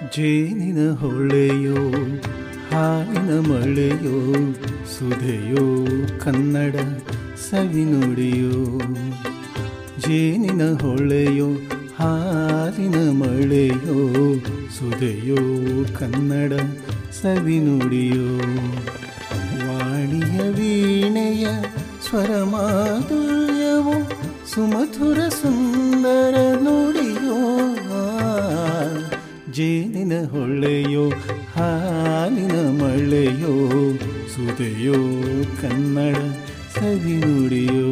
ಜೇನಿನ ಹೊಳೆಯೋ ಹಾಲಿನ ಮಳೆಯೋ ಸುಧೆಯೋ ಕನ್ನಡ ಸವಿನುಡಿಯೋ ಜೇನಿನ ಹೊಳೆಯೋ ಹಾಲಿನ ಮಳೆಯೋ ಸುಧೆಯೋ ಕನ್ನಡ ಸವಿನುಡಿಯೋ ವಾಣಿಯ ವೀಣೆಯ ಸ್ವರ ಮಾಧುರ್ಯವೋ ಸುಮಧುರ ಸುಂದರ ನುಡಿಯೋ ಜೇನಿನ ಹೊಳೆಯೋ ಹಾಲಿನ ಮಳೆಯೋ ಸುದೆಯೋ ಕನ್ನಡ ಸವಿನುಡಿಯೋ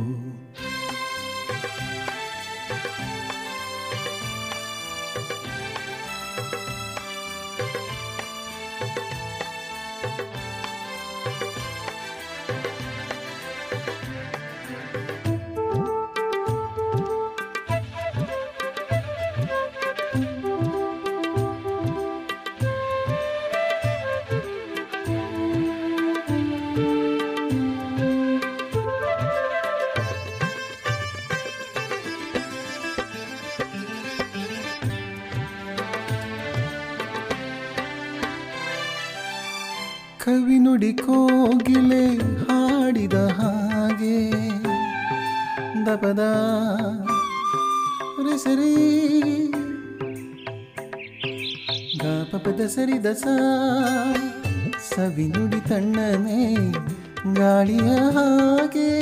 ಕವಿ ನುಡಿ ಕೋಗಿಲೆ ಹಾಡಿದ ಹಾಗೆ ದಪದ ಸರಿ ಗಾಪಪದ ಸರಿ ದಸ ಸವಿ ನುಡಿ ತಣ್ಣನೆ ಗಾಳಿಯ ಹಾಗೆ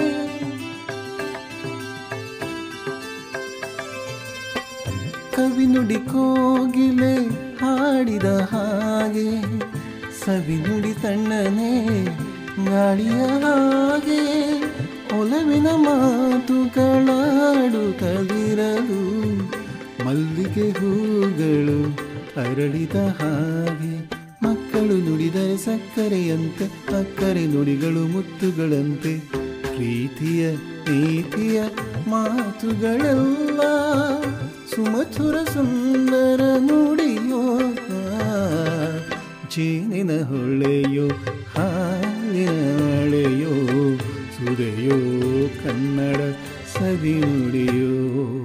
ಕವಿ ನುಡಿ ಕೋಗಿಲೆ ಹಾಡಿದ ಹಾಗೆ ಸವಿ ನುಡಿ ತಣ್ಣನೆ ಗಾಳಿಯ ಹಾಗೆ ಒಲವಿನ ಮಾತುಗಳಾಡುತ್ತಲಿರಲು ಮಲ್ಲಿಗೆ ಹೂಗಳು ಅರಳಿದ ಹಾಗೆ ಮಕ್ಕಳು ನುಡಿದರೆ ಸಕ್ಕರೆಯಂತೆ ಅಕ್ಕರೆ ನುಡಿಗಳು ಮುತ್ತುಗಳಂತೆ ಪ್ರೀತಿಯ ನೀತಿಯ ಮಾತುಗಳೆಲ್ಲ ಸುಮಧುರ ಸುಂದರ ನುಡಿಯೋ ಜೇನಿನ ಹೊಳೆಯೋ ಹಾಲಿನ ಮಳೆಯೋ ಸುದೆಯೋ ಕನ್ನಡ ಸವಿ ನುಡಿಯೋ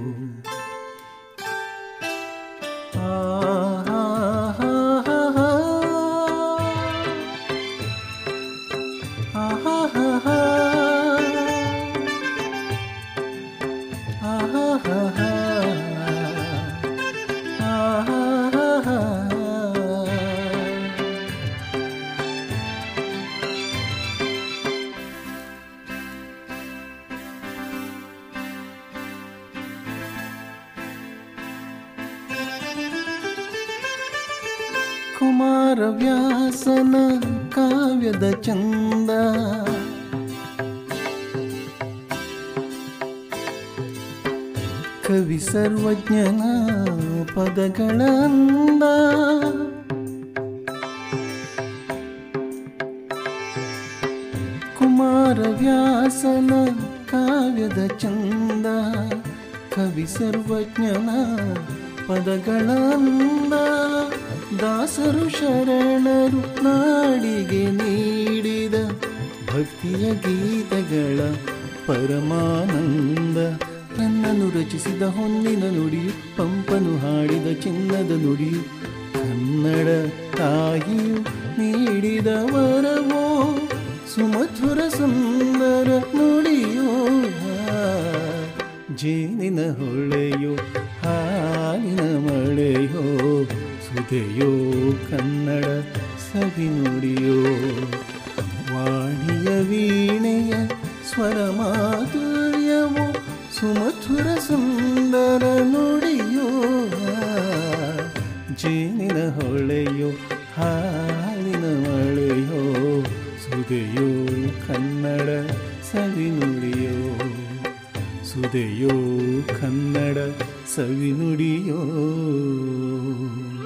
ಆ ಹಾ ಹಾ ಹಾ ಹಾ. ಆ ಹಾ ಹಾ ಹಾ. ಆ ಹಾ ಹಾ ಹಾ. ಆ ಹಾ ಹಾ ಹಾ. ಕುಮಾರವ್ಯಾಸನ ಕಾವ್ಯದ ಚಂದ ಕವಿ ಸರ್ವಜ್ಞನ ಪದಗಳಂದ ಕುಮಾರವ್ಯಾಸನ ಕಾವ್ಯದ ಚಂದ ಕವಿ ಸರ್ವಜ್ಞನ ಪದಗಳಂದ ದಾಸರು ಶರಣರು ನಾಡಿಗೆ ನೀಡಿದ ಭಕ್ತಿಯ ಗೀತೆಗಳ ಪರಮಾನಂದ ನನ್ನನ್ನು ರಚಿಸಿದ ಹೊನ್ನಿನ ನುಡಿಯು ಪಂಪನು ಹಾಡಿದ ಚಿನ್ನದ ನುಡಿಯು ಕನ್ನಡ ತಾಯಿಯು ನೀಡಿದ ವರವೋ ಸುಮಧುರ ಸುಂದರ ನುಡಿಯೋ ಜೇನಿನ ಹೊಳೆಯೋ ಹಾಲಿನ ಮಳೆಯೋ ಸುದೆಯೋ ಕನ್ನಡ ಸವಿ ನುಡಿಯೋ ವಾಣಿಯ ವೀಣೆಯ ಸ್ವರ ಮಾಧುರ್ಯವೋ ಸುಮಧುರ ಸುಂದರ ನುಡಿಯೋ ಜೇನಿನ ಹೊಳೆಯೋ ಹಾಲಿನ ಮಳೆಯೋ ಸುದೆಯೋ ಕನ್ನಡ ಸವಿ ನುಡಿಯೋ ಸುದೆಯೋ ಕನ್ನಡ ಸವಿ ನುಡಿಯೋ